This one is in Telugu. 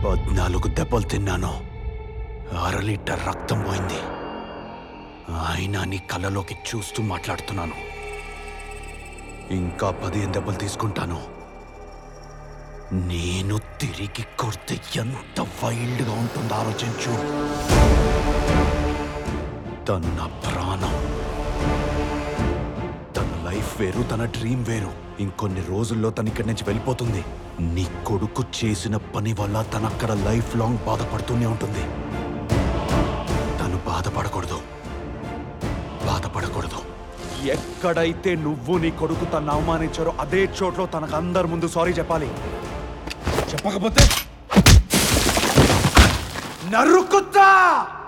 పద్నాలుగు దెబ్బలు తిన్నాను అర లీటర్ రక్తం పోయింది అయినా నీ కళ్ళలోకి చూస్తూ మాట్లాడుతున్నాను ఇంకా పదిహేను దెబ్బలు తీసుకుంటాను నేను తిరిగి కొడితే ఎంత వైల్డ్గా ఉంటుందో ఆలోచించు తను నా ప్రాణం తన లైఫ్ వేరు తన డ్రీమ్ వేరు ఇంకొన్ని రోజుల్లో తన ఇక్కడి నుంచి వెళ్ళిపోతుంది నీ కొడుకు చేసిన పని వల్ల తన అక్కడ లైఫ్ లాంగ్ బాధపడుతూనే ఉంటుంది తను బాధపడకూడదు బాధపడకూడదు ఎక్కడైతే నువ్వు నీ కొడుకు తను అవమానించారో అదే చోట్లో తనకు అందరి ముందు సారీ చెప్పాలి చెప్పకపోతే నరుకుతా